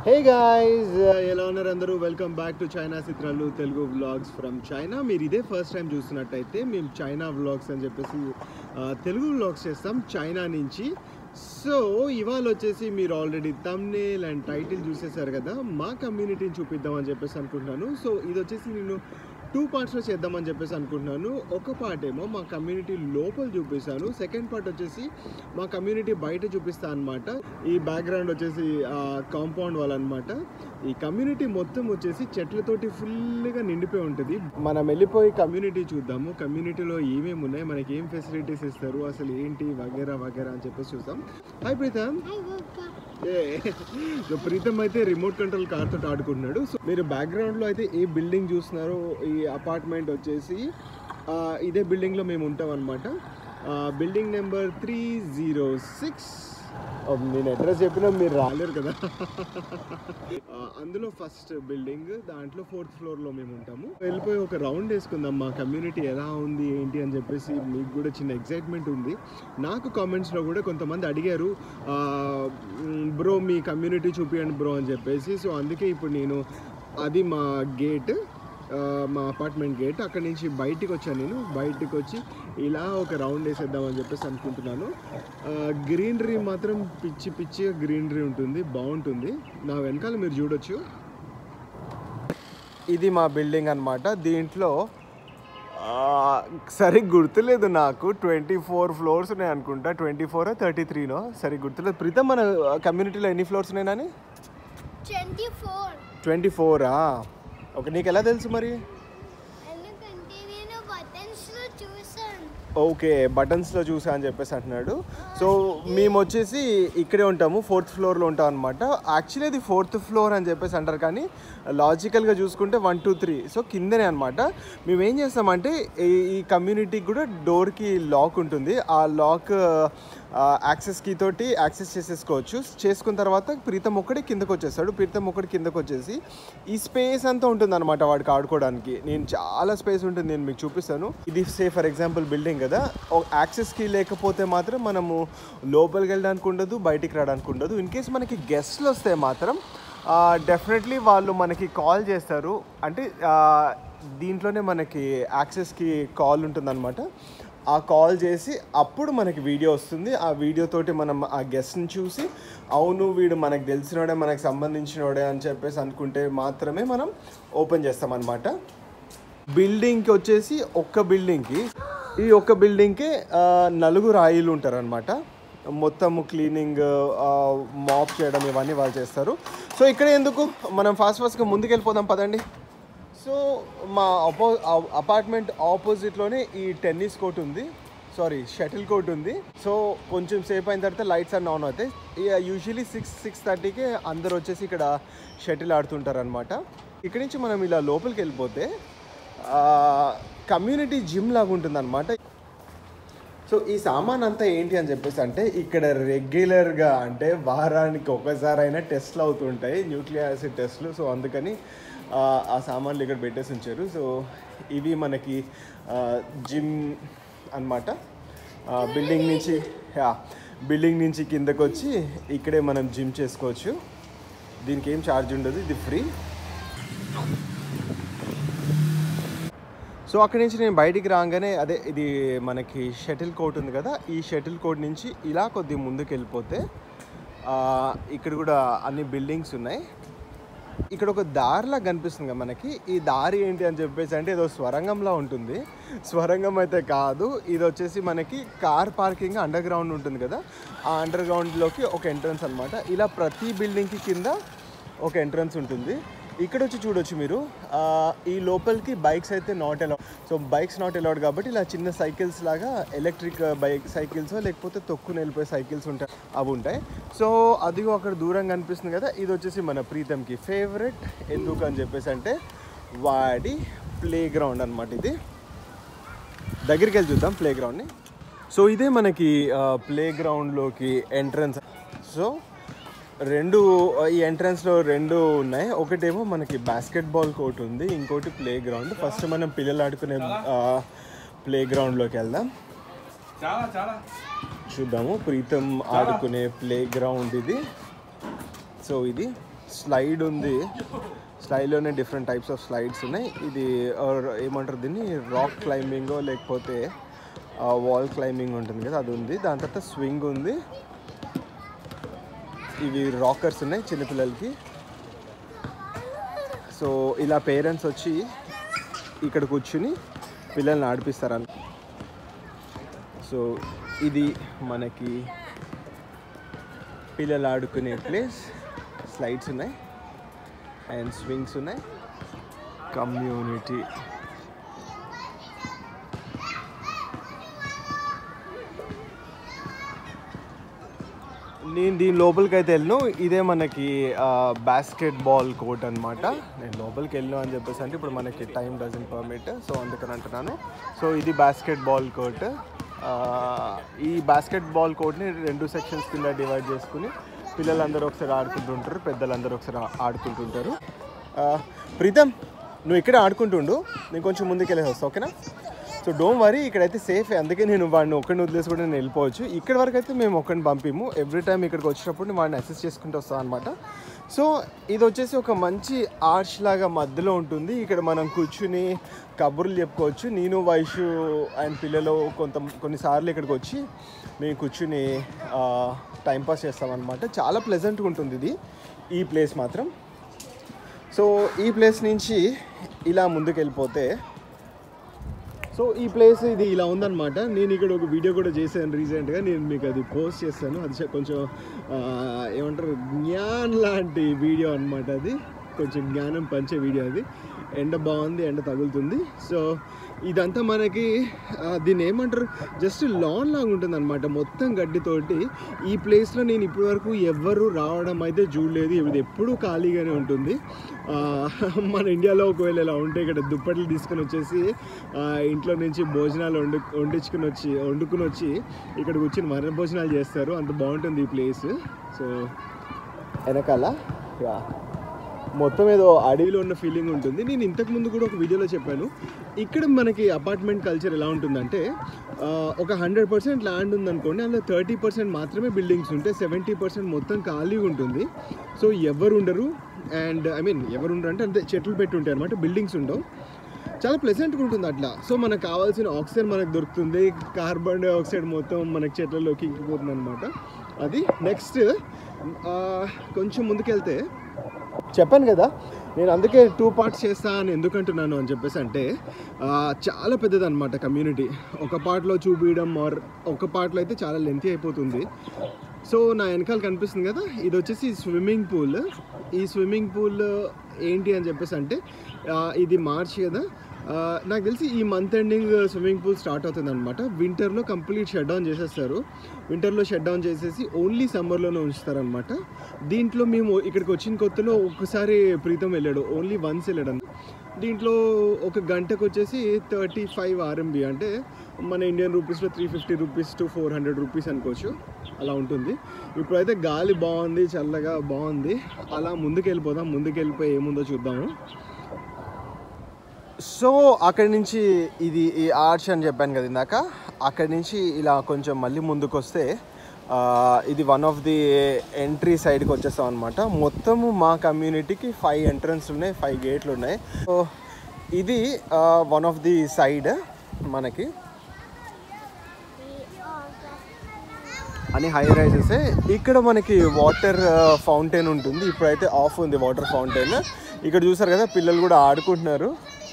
Hey guys ఎలా ఉన్నారు అందరూ వెల్కమ్ బ్యాక్ టు చైనా చిత్రాలు తెలుగు వ్లాగ్స్ ఫ్రమ్ చైనా మీరు ఇదే ఫస్ట్ టైం చూస్తున్నట్టయితే మేము చైనా వ్లాగ్స్ అని చెప్పేసి ఆ, తెలుగు వ్లాగ్స్ చేస్తాం చైనా నుంచి సో ఇవాళ వచ్చేసి మీరు ఆల్రెడీ తమ్నేల్ అండ్ టైటిల్ చూసేసారు కదా మా కమ్యూనిటీని చూపిద్దాం అని చెప్పేసి అనుకుంటున్నాను సో ఇది వచ్చేసి నేను టూ పార్ట్స్లో చేద్దామని చెప్పేసి అనుకుంటున్నాను ఒక పార్ట్ ఏమో మా కమ్యూనిటీ లోపల చూపిస్తాను సెకండ్ పార్ట్ వచ్చేసి మా కమ్యూనిటీ బయట చూపిస్తా అనమాట ఈ బ్యాక్గ్రౌండ్ వచ్చేసి కాంపౌండ్ వాళ్ళ అనమాట ఈ కమ్యూనిటీ మొత్తం వచ్చేసి చెట్లతోటి ఫుల్గా నిండిపోయి ఉంటుంది మనం వెళ్ళిపోయి కమ్యూనిటీ చూద్దాము కమ్యూనిటీలో ఏమేమి ఉన్నాయి మనకి ఏం ఫెసిలిటీస్ ఇస్తారు అసలు ఏంటి వగేరా వగేరా అని చెప్పేసి చూద్దాం హాయ్ ప్రీతం ఏ సో ప్రీతం అయితే రిమోట్ కంట్రోల్ కార్ తోటి ఆడుకుంటున్నాడు సో మీరు బ్యాక్గ్రౌండ్ లో అయితే ఏ బిల్డింగ్ చూస్తున్నారో ఈ అపార్ట్మెంట్ వచ్చేసి ఆ, ఇదే బిల్డింగ్ లో మేము ఉంటాం అనమాట building number three zero six నేను అడ్రస్ చెప్పినా మీరు రాలేరు కదా ఆ, అందులో ఫస్ట్ బిల్డింగ్ దాంట్లో ఫోర్త్ ఫ్లోర్ లో మేము ఉంటాము వెళ్ళిపోయి ఒక రౌండ్ వేసుకుందాం మా కమ్యూనిటీ ఎలా ఉంది ఏంటి అని చెప్పేసి మీకు కూడా చిన్న ఎగ్జైట్మెంట్ ఉంది నాకు కామెంట్స్లో కూడా కొంతమంది అడిగారు బ్రో మీ కమ్యూనిటీ చూపియండి బ్రో అని చెప్పేసి సో అందుకే ఇప్పుడు నేను అది మా గేట్ మా అపార్ట్మెంట్ గేట్ అక్కడి నుంచి బయటికి వచ్చాను నేను బయటికి వచ్చి ఇలా ఒక రౌండ్ వేసేద్దాం అని చెప్పేసి అనుకుంటున్నాను గ్రీనరీ మాత్రం పిచ్చి పిచ్చిగా గ్రీనరీ ఉంటుంది బాగుంటుంది నా వెనకాల మీరు చూడొచ్చు ఇది మా బిల్డింగ్ అన్నమాట దీంట్లో ఆ, సరిగ్గా గుర్తులేదు నాకు ట్వంటీ ఫోర్ ఫ్లోర్స్ ఉన్నాయి అనుకుంటా ట్వంటీ ఫోర్ థర్టీ త్రీనో సరిగ్గా గుర్తులేదు ప్రీతం మన కమ్యూనిటీలో ఎన్ని ఫ్లోర్స్ ఉన్నాయని ట్వంటీ ఫోర్ ట్వంటీ ఫోరా ఓకే నీకు ఎలా తెలుసు మరి ఎందుకంటే నేను బటన్స్ లో చూసాను ఓకే బటన్స్లో చూసా అని చెప్పేసి అంటున్నాడు సో మేము వచ్చేసి ఇక్కడే ఉంటాము ఫోర్త్ ఫ్లోర్లో ఉంటాం అనమాట యాక్చువల్లీ అది ఫోర్త్ ఫ్లోర్ అని చెప్పేసి అంటారు కానీ లాజికల్గా చూసుకుంటే వన్ టూ త్రీ సో కిందనే అనమాట మేము ఏం చేస్తామంటే ఈ ఈ కమ్యూనిటీకి కూడా డోర్కి లాక్ ఉంటుంది ఆ లాక్ యాక్సెస్ కీ తోటి యాక్సెస్ చేసేసుకోవచ్చు చేసుకున్న తర్వాత ప్రీతం ఒక్కడే కిందకు వచ్చేస్తాడు ప్రీతం ఒక్కడి కిందకు వచ్చేసి ఈ స్పేస్ అంతా ఉంటుంది అనమాట వాడికి ఆడుకోవడానికి నేను చాలా స్పేస్ ఉంటుంది నేను మీకు చూపిస్తాను ఇది సే ఫర్ ఎగ్జాంపుల్ బిల్డింగ్ కదా యాక్సెస్ కీ లేకపోతే మాత్రం మనము లోపలికి వెళ్ళడానికి ఉండదు బయటికి రావడానికి ఉండదు ఇన్ కేస్ మనకి గెస్ట్లు వస్తే మాత్రం డెఫినెట్లీ వాళ్ళు మనకి కాల్ చేస్తారు అంటే ఆ, దీంట్లోనే మనకి యాక్సెస్కి కాల్ ఉంటుందన్నమాట ఆ కాల్ చేసి అప్పుడు మనకి వీడియో వస్తుంది ఆ వీడియో తోటి మనం ఆ గెస్ట్ని చూసి అవును వీడు మనకు తెలిసినోడే మనకు సంబంధించినోడే అని చెప్పేసి అనుకుంటే మాత్రమే మనం ఓపెన్ చేస్తామన్నమాట బిల్డింగ్కి వచ్చేసి ఒక్క బిల్డింగ్కి ఈ ఒక్క బిల్డింగ్కి ఆ, నలుగురు ఆయిల్ ఉంటారనమాట మొత్తము క్లీనింగ్ మాప్ చేయడం ఇవన్నీ వాళ్ళు చేస్తారు సో ఇక్కడ ఎందుకు మనం ఫాస్ట్ ఫాస్ట్గా ముందుకు వెళ్ళిపోదాం పదండి సో మా అపో అపార్ట్మెంట్ ఆపోజిట్లోనే ఈ టెన్నిస్ కోర్ట్ ఉంది సారీ షటిల్ కోర్ట్ ఉంది సో కొంచెం సేపు అయిన తర్వాత లైట్స్ అన్నీ ఆన్ అవుతాయి యూజువలీ సిక్స్ సిక్స్ థర్టీకి అందరు వచ్చేసి ఇక్కడ షటిల్ ఆడుతుంటారు అనమాట ఇక్కడి నుంచి మనం ఇలా లోపలికి వెళ్ళిపోతే కమ్యూనిటీ జిమ్ లాగా ఉంటుంది అనమాట సో ఈ సామాన్ అంతా ఏంటి అని చెప్పేసి అంటే ఇక్కడ రెగ్యులర్గా అంటే వారానికి ఒకసారైనా టెస్ట్లు అవుతుంటాయి న్యూక్లియర్ యాసిడ్ టెస్ట్లు సో అందుకని ఆ, ఆ సామాన్లు ఇక్కడ పెట్టేసి ఉంచారు సో ఇవి మనకి జిమ్ అనమాట బిల్డింగ్ నుంచి యా బిల్డింగ్ నుంచి కిందకు వచ్చి ఇక్కడే మనం జిమ్ చేసుకోవచ్చు దీనికి ఏం ఛార్జ్ ఉండదు ఇది ఫ్రీ సో అక్కడి నుంచి నేను బయటికి రాగానే అదే ఇది మనకి షటిల్ కోర్ట్ ఉంది కదా ఈ షటిల్ కోర్ట్ నుంచి ఇలా కొద్ది ముందుకు వెళ్ళిపోతే ఆ, ఇక్కడ కూడా అన్ని బిల్డింగ్స్ ఉన్నాయి ఇక్కడ ఒక దారిలా కనిపిస్తుంది కదా మనకి ఈ దారి ఏంటి అని చెప్పేసి అంటే ఏదో స్వరంగంలా ఉంటుంది స్వరంగం అయితే కాదు ఇది వచ్చేసి మనకి కార్ పార్కింగ్ అండర్ గ్రౌండ్ ఉంటుంది కదా ఆ అండర్ గ్రౌండ్లోకి ఒక ఎంట్రన్స్ అనమాట ఇలా ప్రతి బిల్డింగ్కి కింద ఒక ఎంట్రన్స్ ఉంటుంది ఇక్కడ వచ్చి చూడొచ్చు మీరు ఆ, ఈ లోపలికి బైక్స్ అయితే not allowed so bikes not allowed కాబట్టి ఇలా చిన్న సైకిల్స్ లాగా ఎలక్ట్రిక్ బైక్ సైకిల్స్ లేకపోతే తొక్కుని వెళ్ళిపోయే సైకిల్స్ ఉంటాయి అవి ఉంటాయి సో అదిగో అక్కడ దూరంగా కనిపిస్తుంది కదా ఇది వచ్చేసి మన ప్రీతంకి ఫేవరెట్ ఎందుకు అని చెప్పేసి అంటే వాడి ప్లే గ్రౌండ్ అనమాట ఇది దగ్గరికి వెళ్ళి చూద్దాం ప్లే గ్రౌండ్ని సో ఇదే మనకి ప్లే గ్రౌండ్లోకి ఎంట్రన్స్ సో రెండు ఈ ఎంట్రన్స్లో రెండు ఉన్నాయి ఒకటేమో మనకి బాస్కెట్బాల్ కోర్ట్ ఉంది ఇంకోటి ప్లే గ్రౌండ్ ఫస్ట్ మనం పిల్లలు ఆడుకునే ప్లే గ్రౌండ్లోకి వెళ్దాం చాలా చాలా చూద్దాము ప్రీతం ఆడుకునే ప్లే గ్రౌండ్ ఇది సో ఇది స్లైడ్ ఉంది స్లైడ్లోనే డిఫరెంట్ టైప్స్ ఆఫ్ స్లైడ్స్ ఉన్నాయి ఇది ఆ, ఏమంటారు దీన్ని రాక్ క్లైంబింగో లేకపోతే వాల్ క్లైంబింగ్ ఉంటుంది కదా అది ఉంది దాని తర్వాత స్వింగ్ ఉంది ఇవి రాకర్స్ ఉన్నాయి చిన్నపిల్లలకి సో ఇలా పేరెంట్స్ వచ్చి ఇక్కడ కూర్చుని పిల్లల్ని ఆడిపిస్తారని సో ఇది మనకి పిల్లలు ఆడుకునే ప్లేస్ స్లైడ్స్ ఉన్నాయి అండ్ స్వింగ్స్ ఉన్నాయి కమ్యూనిటీ నేను దీని లోపలికి అయితే వెళ్ళను ఇదే మనకి బాస్కెట్ బాల్ కోర్ట్ అనమాట నేను లోపలికి వెళ్ళను అని చెప్పేసి అంటే ఇప్పుడు మనకి టైం డజన్ పర్మిట్ సో అందుకని అంటున్నాను సో ఇది బాస్కెట్ బాల్ కోర్ట్ ఈ బాస్కెట్ బాల్ కోర్ట్ని రెండు సెక్షన్స్ కింద డివైడ్ చేసుకుని పిల్లలందరూ ఒకసారి ఆడుకుంటుంటారు పెద్దలందరూ ఒకసారి ఆ- ఆడుకుంటుంటారు ఆ, ప్రీతం నువ్వు ఇక్కడే ఆడుకుంటుండు నేను కొంచెం ముందుకు వెళ్ళేసి వస్తా ఓకేనా సో డోంట్ వరీ ఇక్కడైతే సేఫ్ అందుకే నేను వాడిని ఒక్కడిని వదిలేసి కూడా నేను వెళ్ళిపోవచ్చు ఇక్కడ వరకు అయితే మేము ఒక్కడిని పంపిము ఎవ్రీ టైం ఇక్కడికి వచ్చినప్పుడు నేను వాడిని అసెస్ చేసుకుంటూ వస్తాం అనమాట సో ఇది వచ్చేసి ఒక మంచి ఆర్చ్ లాగా మధ్యలో ఉంటుంది ఇక్కడ మనం కూర్చుని కబుర్లు చెప్పుకోవచ్చు నేను వైషు అండ్ పిల్లలు కొంత కొన్నిసార్లు ఇక్కడికి వచ్చి మేము కూర్చుని టైంపాస్ చేస్తామన్నమాట చాలా ప్లెజెంట్గా ఉంటుంది ఇది ఈ ప్లేస్ మాత్రం సో ఈ ప్లేస్ నుంచి ఇలా ముందుకు వెళ్ళిపోతే సో ఈ ప్లేస్ ఇది ఇలా ఉందన్నమాట నేను ఇక్కడ ఒక వీడియో కూడా చేశాను రీసెంట్గా నేను మీకు అది పోస్ట్ చేస్తాను అది చ- కొంచెం ఆ, ఏమంటారు జ్ఞాన్ లాంటి వీడియో అన్నమాట అది కొంచెం జ్ఞానం పంచే వీడియో అది ఎండ బాగుంది ఎండ తగులుతుంది సో ఇదంతా మనకి ఆ, దీన్ని ఏమంటారు జస్ట్ లాన్ లాగా ఉంటుంది అనమాట మొత్తం గడ్డితోటి ఈ ప్లేస్లో నేను ఇప్పటి వరకు ఎవ్వరు రావడం అయితే చూడలేదు ఇది ఎప్పుడూ ఖాళీగానే ఉంటుంది ఆ, మన ఇండియాలో ఒకవేళ ఇలా ఉంటే ఇక్కడ దుప్పట్లు తీసుకొని వచ్చేసి ఆ, ఇంట్లో నుంచి భోజనాలు వండు వండించుకుని వచ్చి వండుకుని వచ్చి ఇక్కడ కూర్చొని మరణ భోజనాలు చేస్తారు అంత బాగుంటుంది ఈ ప్లేస్ సో వెనకాల యా మొత్తం ఏదో అడవిలో ఉన్న ఫీలింగ్ ఉంటుంది నేను ఇంతకు ముందు కూడా ఒక వీడియోలో చెప్పాను ఇక్కడ మనకి అపార్ట్మెంట్ కల్చర్ ఎలా ఉంటుందంటే ఆ, ఒక హండ్రెడ్ పర్సెంట్ ల్యాండ్ ఉందనుకోండి అందులో థర్టీ పర్సెంట్ మాత్రమే బిల్డింగ్స్ ఉంటాయి సెవెంటీ పర్సెంట్ మొత్తం ఖాళీగా ఉంటుంది సో ఎవరు ఉండరు అండ్ ఐ మీన్ ఎవరు ఉండరు అంటే అంతే చెట్లు పెట్టి ఉంటాయి అనమాట బిల్డింగ్స్ ఉండవు చాలా ప్లెజెంట్గా ఉంటుంది అట్లా సో మనకు కావాల్సిన ఆక్సిజన్ మనకు దొరుకుతుంది కార్బన్ డైఆక్సైడ్ మొత్తం మనకి చెట్లలోకి ఇంకిపోతుంది అనమాట అది నెక్స్ట్ కొంచెం ముందుకెళ్తే చెప్పాను కదా నేను అందుకే టూ పార్ట్స్ చేస్తా అని ఎందుకంటున్నాను అని చెప్పేసి అంటే ఆ, చాలా పెద్దది అనమాట కమ్యూనిటీ ఒక పార్ట్లో చూపించడం ఆర్ ఒక పార్ట్లో అయితే చాలా లెంతీ అయిపోతుంది సో నా వెనకాల కనిపిస్తుంది కదా ఇది వచ్చేసి స్విమ్మింగ్ పూల్ ఈ స్విమ్మింగ్ పూల్ ఏంటి అని చెప్పేసి అంటే ఆ, ఇది మార్చ్ కదా ఆ, నాకు తెలిసి ఈ month ending swimming pool start అవుతుంది అనమాట వింటర్లో కంప్లీట్ షట్ డౌన్ చేసేస్తారు వింటర్లో షట్ డౌన్ చేసేసి ఓన్లీ సమ్మర్లోనే ఉంచుతారనమాట దీంట్లో మేము ఇక్కడికి వచ్చిన కొత్తలో ఒక్కసారి ప్రీతం వెళ్ళాడు ఓన్లీ వన్స్ వెళ్ళాడు అన్న. దీంట్లో ఒక గంటకు వచ్చేసి థర్టీ ఫైవ్ ఆర్ఎంబి అంటే మన ఇండియన్ రూపీస్లో three fifty rupees to four hundred rupees అనుకోవచ్చు అలా ఉంటుంది ఇప్పుడైతే గాలి బాగుంది చల్లగా బాగుంది అలా ముందుకు వెళ్ళిపోదాం ముందుకు వెళ్ళిపోయి ఏముందో చూద్దాము సో అక్కడి నుంచి ఇది ఈ ఆర్చ్ అని చెప్పాను కదా ఇందాక అక్కడి నుంచి ఇలా కొంచెం మళ్ళీ ముందుకు వస్తే ఆ, ఇది వన్ ఆఫ్ ది ఎంట్రీ సైడ్కి వచ్చేస్తాం అనమాట మొత్తము మా కమ్యూనిటీకి ఫైవ్ ఎంట్రన్స్ ఉన్నాయి ఫైవ్ గేట్లు ఉన్నాయి సో ఇది వన్ ఆఫ్ ది సైడ్ మనకి అని హై రైజెస్ ఇక్కడ మనకి వాటర్ ఫౌంటైన్ ఉంటుంది ఇప్పుడైతే ఆఫ్ ఉంది వాటర్ ఫౌంటైన్ ఇక్కడ చూసారు కదా పిల్లలు కూడా ఆడుకుంటున్నారు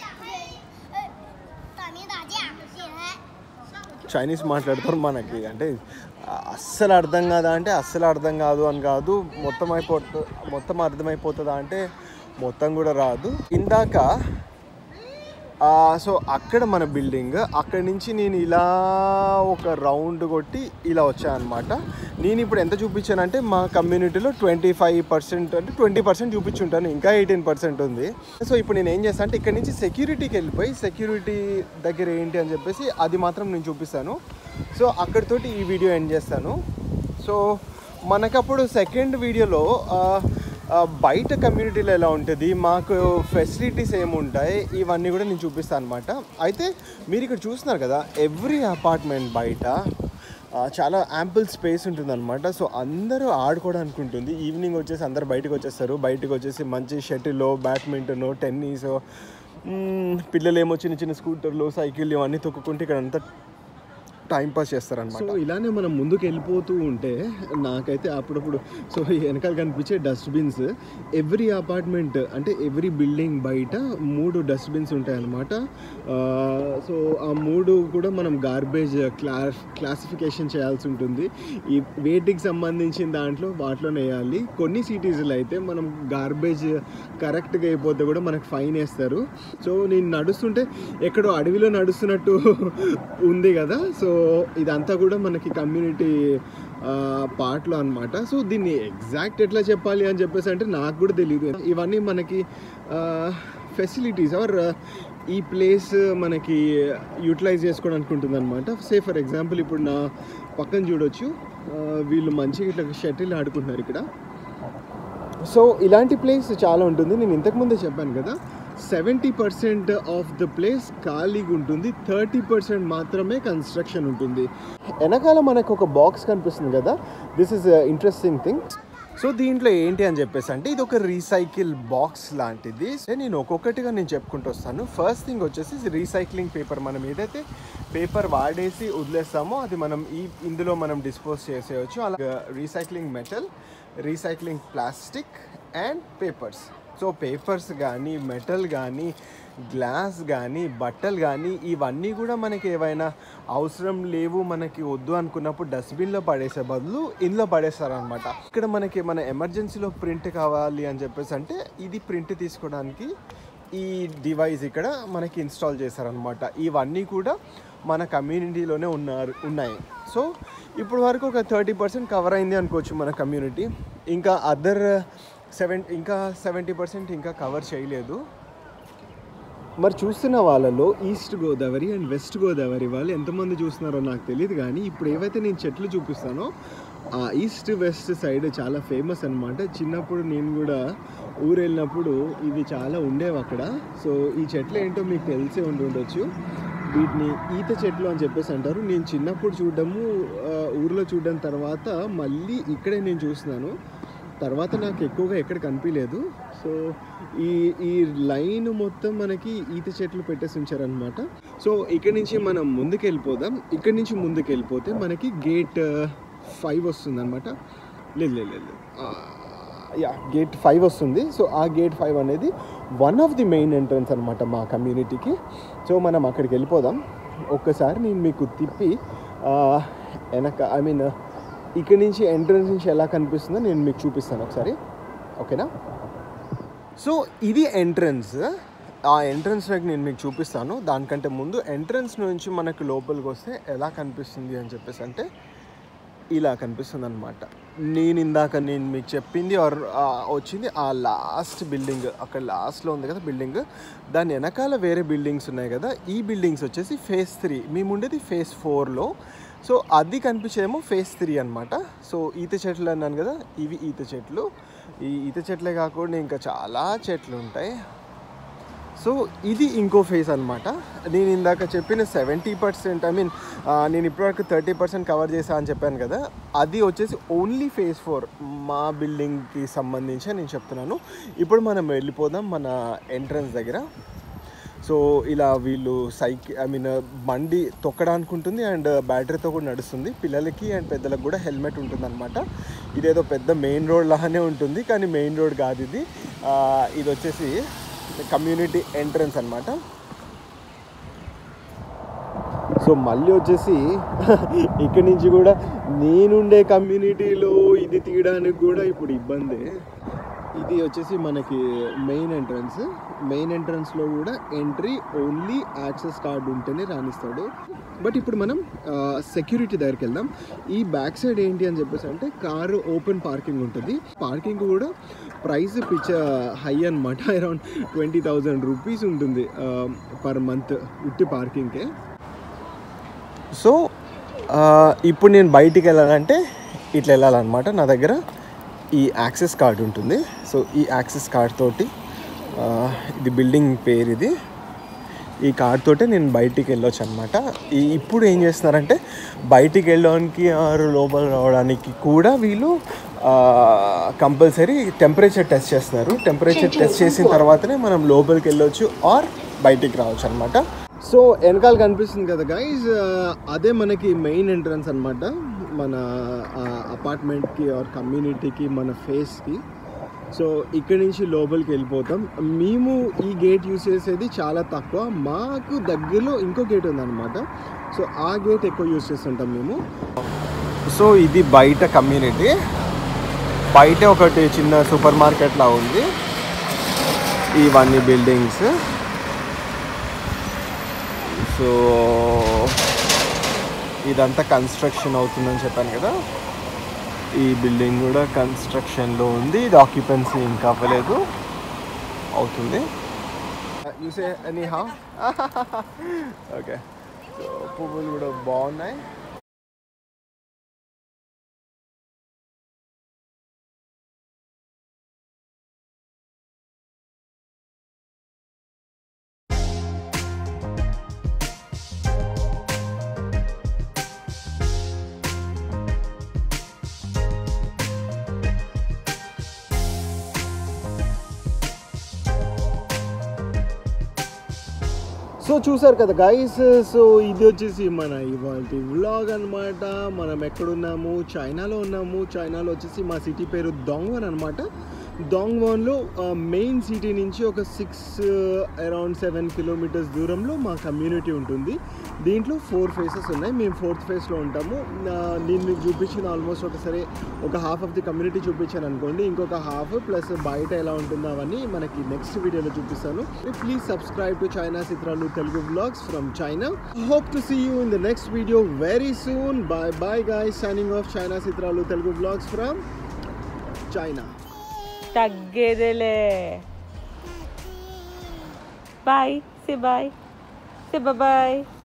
打没打架？姐。 చైనీస్ మాట్లాడతారు మనకి అంటే అస్సలు అర్థం కాదా అంటే అస్సలు అర్థం కాదు అని కాదు మొత్తం అయిపోతుంది మొత్తం అర్థమైపోతుందా అంటే మొత్తం కూడా రాదు ఇందాక ఆ, సో అక్కడ మన బిల్డింగ్ అక్కడి నుంచి నేను ఇలా ఒక రౌండ్ కొట్టి ఇలా వచ్చాను అనమాట నేను ఇప్పుడు ఎంత చూపించానంటే మా కమ్యూనిటీలో ట్వంటీ ఫైవ్ పర్సెంట్ అంటే ట్వంటీ పర్సెంట్ చూపించుంటాను ఇంకా ఎయిటీన్ పర్సెంట్ ఉంది సో ఇప్పుడు నేను ఏం చేస్తాను అంటే ఇక్కడ నుంచి సెక్యూరిటీకి వెళ్ళిపోయి సెక్యూరిటీ దగ్గర ఏంటి అని చెప్పేసి అది మాత్రం నేను చూపిస్తాను సో అక్కడితోటి ఈ వీడియో ఎండ్ చేస్తాను సో మనకప్పుడు సెకండ్ వీడియోలో ఆ, ఆ, బయట కమ్యూనిటీలో ఎలా ఉంటుంది మాకు ఫెసిలిటీస్ ఏముంటాయి ఇవన్నీ కూడా నేను చూపిస్తాను అనమాట అయితే మీరు ఇక్కడ చూస్తున్నారు కదా ఎవ్రీ అపార్ట్మెంట్ బయట ఆ, చాలా యాంపుల్ స్పేస్ ఉంటుంది అనమాట సో అందరూ ఆడుకోవడానికి ఉంటుంది ఈవినింగ్ వచ్చేసి అందరు బయటకు వచ్చేస్తారు బయటకు వచ్చేసి మంచి షటిల్ బ్యాడ్మింటన్ టెన్నిస్ పిల్లలేమో చిన్న చిన్న స్కూటర్లు సైకిల్ ఇవన్నీ తొక్కుకుంటే ఇక్కడ అంతా టైం పాస్ చేస్తారనమాట సో ఇలానే మనం ముందుకు వెళ్ళిపోతూ ఉంటే నాకైతే అప్పుడప్పుడు సో ఈ వెనకాల కనిపించే డస్ట్బిన్స్ ఎవ్రీ అపార్ట్మెంట్ అంటే ఎవ్రీ బిల్డింగ్ బయట మూడు డస్ట్బిన్స్ ఉంటాయన్నమాట ఆ, సో ఆ మూడు కూడా మనం గార్బేజ్ క్లా క్లాసిఫికేషన్ చేయాల్సి ఉంటుంది ఈ వేటికి సంబంధించిన దాంట్లో వాటిలోనే వేయాలి కొన్ని సిటీస్లో అయితే మనం గార్బేజ్ కరెక్ట్గా అయిపోతే కూడా మనకు ఫైన్ వేస్తారు సో నేను నడుస్తుంటే ఎక్కడో అడవిలో నడుస్తున్నట్టు ఉంది కదా సో ఇదంతా కూడా మనకి కమ్యూనిటీ పార్ట్లో అనమాట సో దీన్ని ఎగ్జాక్ట్ ఎట్లా చెప్పాలి అని చెప్పేసి అంటే నాకు కూడా తెలియదు ఇవన్నీ మనకి ఫెసిలిటీస్ ఆర్ ఈ ప్లేస్ మనకి యూటిలైజ్ చేసుకోవడానికి ఉంటుంది అనమాట సే ఫర్ ఎగ్జాంపుల్ ఇప్పుడు నా పక్కన చూడొచ్చు ఆ, వీళ్ళు మంచిగా ఇట్లా షటిల్ ఆడుకుంటున్నారు ఇక్కడ సో ఇలాంటి ప్లేస్ చాలా ఉంటుంది నేను ఇంతకుముందే చెప్పాను కదా seventy percent of the place ఖాళీగా ఉంటుంది థర్టీ పర్సెంట్ మాత్రమే కన్స్ట్రక్షన్ ఉంటుంది వెనకాల మనకు ఒక బాక్స్ కనిపిస్తుంది కదా this is interesting thing so దీంట్లో ఏంటి అని చెప్పేసి అంటే ఇది ఒక రీసైకిల్ బాక్స్ లాంటిది సో నేను ఒక్కొక్కటిగా నేను చెప్పుకుంటూ వస్తాను ఫస్ట్ థింగ్ వచ్చేసి రీసైక్లింగ్ పేపర్ మనం ఏదైతే పేపర్ వాడేసి వదిలేస్తామో అది మనం ఈ ఇందులో మనం డిస్పోజ్ చేసేయచ్చు అలా recycling metal recycling plastic and papers so papers కానీ మెటల్ కానీ గ్లాస్ కానీ బట్టలు కానీ ఇవన్నీ కూడా మనకి ఏవైనా అవసరం లేవు మనకి వద్దు అనుకున్నప్పుడు డస్ట్బిన్లో పడేసే బదులు ఇందులో పడేస్తారనమాట ఇక్కడ మనకి మన ఎమర్జెన్సీలో ప్రింట్ కావాలి అని చెప్పేసి అంటే ఇది ప్రింట్ తీసుకోవడానికి ఈ డివైస్ ఇక్కడ మనకి ఇన్స్టాల్ చేశారనమాట ఇవన్నీ కూడా మన కమ్యూనిటీలోనే ఉన్నారు ఉన్నాయి సో ఇప్పుడు వరకు ఒక థర్టీ పర్సెంట్ కవర్ అయింది అనుకోవచ్చు మన కమ్యూనిటీ ఇంకా అదర్ సెవెన్ ఇంకా సెవెంటీ పర్సెంట్ ఇంకా కవర్ చేయలేదు మరి చూస్తున్న వాళ్ళలో east Godavari and west Godavari వాళ్ళు ఎంతమంది చూస్తున్నారో నాకు తెలియదు కానీ ఇప్పుడు ఏవైతే నేను చెట్లు చూపిస్తానో ఆ ఈస్ట్ వెస్ట్ సైడ్ చాలా ఫేమస్ అనమాట చిన్నప్పుడు నేను కూడా ఊరు వెళ్ళినప్పుడు ఇవి చాలా ఉండేవి అక్కడ సో ఈ చెట్లు ఏంటో మీకు తెలిసే ఉండి ఉండొచ్చు వీటిని ఈత చెట్లు అని చెప్పేసి అంటారు నేను చిన్నప్పుడు చూడడము ఆ, ఊర్లో చూడడం తర్వాత మళ్ళీ ఇక్కడే నేను చూస్తున్నాను తర్వాత నాకు ఎక్కువగా ఎక్కడ కనిపించలేదు సో ఈ ఈ లైన్ మొత్తం మనకి ఈత చెట్లు పెట్టేసి ఉంచారనమాట సో ఇక్కడ నుంచి మనం ముందుకు వెళ్ళిపోదాం ఇక్కడ నుంచి ముందుకు వెళ్ళిపోతే మనకి గేట్ ఫైవ్ వస్తుంది అనమాట లేదు లేదు లేదు యా గేట్ ఫైవ్ వస్తుంది సో ఆ గేట్ ఫైవ్ అనేది one of the main entrance అనమాట మా కమ్యూనిటీకి సో మనం అక్కడికి వెళ్ళిపోదాం ఒక్కసారి నేను మీకు తిప్పి ఆ, వెనక ఐ మీన్ ఇక్కడ నుంచి ఎంట్రన్స్ నుంచి ఎలా కనిపిస్తుందో నేను మీకు చూపిస్తాను ఒకసారి ఓకేనా సో ఇది ఎంట్రన్స్ ఆ ఎంట్రన్స్ నేను మీకు చూపిస్తాను దానికంటే ముందు ఎంట్రన్స్ నుంచి మనకు లోపలికి వస్తే ఎలా కనిపిస్తుంది అని చెప్పేసి అంటే ఇలా కనిపిస్తుంది అనమాట నేను ఇందాక నేను మీకు చెప్పింది ఆర్ వచ్చింది ఆ లాస్ట్ బిల్డింగ్ అక్కడ లాస్ట్లో ఉంది కదా బిల్డింగ్ దాని వెనకాల వేరే బిల్డింగ్స్ ఉన్నాయి కదా ఈ బిల్డింగ్స్ వచ్చేసి ఫేస్ త్రీ మేము ఉండేది ఫేస్ ఫోర్లో సో అది కనిపించేమో ఫేస్ త్రీ అనమాట సో ఈత చెట్లు అన్నాను కదా ఇవి ఈత చెట్లు ఈ ఈత చెట్లే కాకుండా ఇంకా చాలా చెట్లు ఉంటాయి సో ఇది ఇంకో ఫేస్ అనమాట నేను ఇందాక చెప్పిన సెవెంటీ పర్సెంట్ ఐ మీన్ నేను ఇప్పటివరకు థర్టీ పర్సెంట్ కవర్ చేసా అని చెప్పాను కదా అది వచ్చేసి ఓన్లీ ఫేస్ ఫోర్ మా బిల్డింగ్కి సంబంధించి నేను చెప్తున్నాను ఇప్పుడు మనం వెళ్ళిపోదాం మన ఎంట్రన్స్ దగ్గర సో ఇలా వీళ్ళు సైకిల్ ఐ మీన్ బండి తొక్కడానికి ఉంటుంది అండ్ బ్యాటరీతో కూడా నడుస్తుంది పిల్లలకి అండ్ పెద్దలకు కూడా హెల్మెట్ ఉంటుంది అనమాట ఇదేదో పెద్ద మెయిన్ రోడ్ లాగానే ఉంటుంది కానీ మెయిన్ రోడ్ కాదు ఇది ఆ, ఇది వచ్చేసి కమ్యూనిటీ ఎంట్రన్స్ అనమాట సో మళ్ళీ వచ్చేసి ఇక్కడి నుంచి కూడా నేనుండే కమ్యూనిటీలో ఇది తీయడానికి కూడా ఇప్పుడు ఇబ్బంది ఇది వచ్చేసి మనకి మెయిన్ ఎంట్రన్స్ మెయిన్ ఎంట్రన్స్లో కూడా ఎంట్రీ ఓన్లీ యాక్సెస్ కార్డు ఉంటేనే రాణిస్తాడు బట్ ఇప్పుడు మనం సెక్యూరిటీ దగ్గరికి వెళ్దాం ఈ బ్యాక్ సైడ్ ఏంటి అని చెప్పేసి అంటే కారు ఓపెన్ పార్కింగ్ ఉంటుంది పార్కింగ్ కూడా ప్రైస్ పిచ్చ హై అనమాట అరౌండ్ ట్వంటీ థౌజండ్ రూపీస్ ఉంటుంది పర్ మంత్ ఉట్టి పార్కింగ్కే సో ఆ, ఇప్పుడు నేను బయటికి వెళ్ళాలంటే ఇట్లా వెళ్ళాలన్నమాట నా దగ్గర ఈ యాక్సెస్ కార్డ్ ఉంటుంది సో ఈ యాక్సెస్ కార్డ్ తోటి ఆ, ఇది బిల్డింగ్ పేరు ఇది ఈ కార్డ్ తోటే నేను బయటికి వెళ్ళొచ్చు అనమాట ఇప్పుడు ఏం చేస్తున్నారంటే బయటికి వెళ్ళడానికి ఆరు లోపల రావడానికి కూడా వీళ్ళు కంపల్సరీ టెంపరేచర్ టెస్ట్ చేస్తున్నారు టెంపరేచర్ టెస్ట్ చేసిన తర్వాతనే మనం లోపలికి వెళ్ళొచ్చు ఆర్ బయటికి రావచ్చు అనమాట సో వెనకాల కనిపిస్తుంది కదా గైజ్ అదే మనకి మెయిన్ ఎంట్రన్స్ అనమాట మన అపార్ట్మెంట్కి ఆర్ కమ్యూనిటీకి మన ఫేస్కి సో ఇక్కడి నుంచి లోపలికి వెళ్ళిపోతాం మేము ఈ గేట్ యూస్ చేసేది చాలా తక్కువ మాకు దగ్గరలో ఇంకో గేట్ ఉందన్నమాట సో ఆ గేట్ ఎక్కువ యూస్ చేస్తుంటాం మేము సో ఇది బయట కమ్యూనిటీ బయట ఒకటి చిన్న సూపర్ మార్కెట్ లా ఉంది ఇవన్నీ బిల్డింగ్స్ సో ఇదంతా కన్స్ట్రక్షన్ అవుతుందని చెప్పాను కదా ఈ బిల్డింగ్ కూడా కన్స్ట్రక్షన్లో ఉంది ఇది ఆక్యుపెన్సీ ఇంకా అవ్వలేదు అవుతుంది యూసే ఎనీ హా ఓకే సో పువ్వులు కూడా బాగున్నాయి సో చూసారు కదా గైస్ సో ఇది వచ్చేసి మన ఇవాళ వ్లాగ్ అనమాట మనం ఎక్కడున్నాము చైనాలో ఉన్నాము చైనాలో వచ్చేసి మా సిటీ పేరు దొంగ్వన్ అనమాట దొంగ్వన్లో మెయిన్ సిటీ నుంచి ఒక సిక్స్ అరౌండ్ సెవెన్ కిలోమీటర్స్ దూరంలో మా కమ్యూనిటీ ఉంటుంది దీంట్లో ఫోర్ ఫేసెస్ ఉన్నాయి మేము ఫోర్త్ ఫేస్లో ఉంటాము ఆ, నేను మీకు చూపించిన ఆల్మోస్ట్ ఒకసారి ఒక హాఫ్ ఆఫ్ ది కమ్యూనిటీ చూపించాను అనుకోండి ఇంకొక హాఫ్ ప్లస్ బయట ఎలా ఉంటుందో అవన్నీ మనకి నెక్స్ట్ వీడియోలో చూపిస్తాను ప్లీజ్ సబ్స్క్రైబ్ టు చైనా చిత్రాలు Telugu vlogs from China hope to see you in the next video very soon bye bye guy signing off China చిత్రాలు తెలుగు వ్లాగ్స్ ఫ్రమ్ చైనా తగ్గేదేలే bye say bye say bye